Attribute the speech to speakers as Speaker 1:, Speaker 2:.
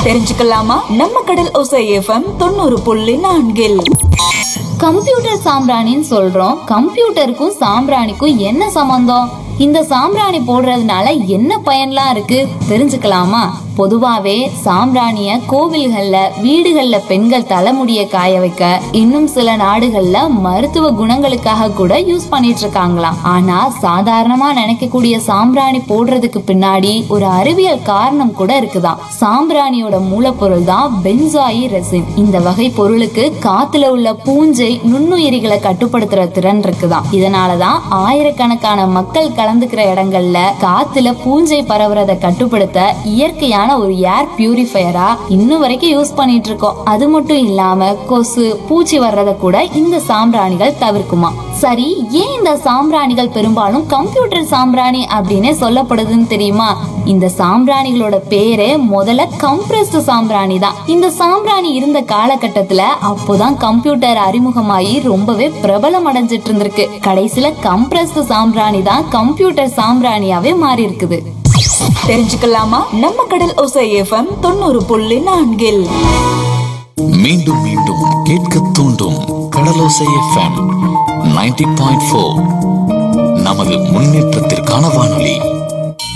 Speaker 1: தெரிஞ்சுக்கலாமா நம்ம கடல் ஒசை எஃப்எம் தொண்ணூறு புள்ளி நான்கில்
Speaker 2: கம்ப்யூட்டர் சாம்பிராணின்னு சொல்றோம் கம்ப்யூட்டருக்கும் சாம்பிராணிக்கும் என்ன சம்பந்தம் இந்த சாம்பிராணி போடுறதுனால என்ன பயன்லாம் இருக்கு தெரிஞ்சுக்கலாமா பொதுவாவே சாம்பிராணிய கோவில்கள்ல வீடுகள்ல பெண்கள் தலைமுடிய காய வைக்க இன்னும் சில நாடுகள்ல மருத்துவ குணங்களுக்காக கூட யூஸ் பண்ணிட்டு இருக்காங்களாம் ஆனா சாதாரணமா நினைக்கக்கூடிய சாம்பிராணி போடுறதுக்கு பின்னாடி ஒரு அறிவியல் காரணம் கூட இருக்குதாம் சாம்பிராணியோட மூலப்பொருள் தான் பென்சாயி ரெசின் இந்த வகை பொருளுக்கு காத்துல உள்ள பூஞ்சை நுண்ணுயிரிகளை கட்டுப்படுத்துற திறன் இருக்குதாம் இதனாலதான் ஆயிரக்கணக்கான மக்கள் கலந்துக்கிற இடங்கள்ல காத்துல பூஞ்சை பரவுறத கட்டுப்படுத்த இயற்கையான ஒரு ஏர் பியூரிஃபையரா இன்னும் வரைக்கும் யூஸ் பண்ணிட்டு இருக்கோம் அது மட்டும் இல்லாம கொசு பூச்சி வர்றத கூட இந்த சாம்பிராணிகள் தவிர்க்குமா சரி ஏன் இந்த சாம்பிராணிகள் பெரும்பாலும் கம்ப்யூட்டர் சாம்பிராணி அப்படின்னே சொல்லப்படுதுன்னு தெரியுமா இந்த சாம்பிராணிகளோட பேரே முதல்ல கம்ப்ரஸ்ட் சாம்பிராணி தான் இந்த சாம்பிராணி இருந்த காலகட்டத்துல அப்போதான் கம்ப்யூட்டர் அறிமுகமாகி ரொம்பவே பிரபலம் அடைஞ்சிட்டு இருந்திருக்கு கடைசியில கம்ப்ரஸ்ட் சாம்பிராணி தான் கம்ப்யூட்டர் சாம்பிராணியாவே மாறி இருக்குது
Speaker 1: தெரிஞ்சுக்கலாமா நம்ம கடல் ஒசை எஃப்எம் தொண்ணூறு புள்ளி நான்கில்
Speaker 3: மீண்டும் மீண்டும் கேட்க தூண்டும் Kadalosai FM ninety point four நமது முன்னேற்றத்திற்கான வானொலி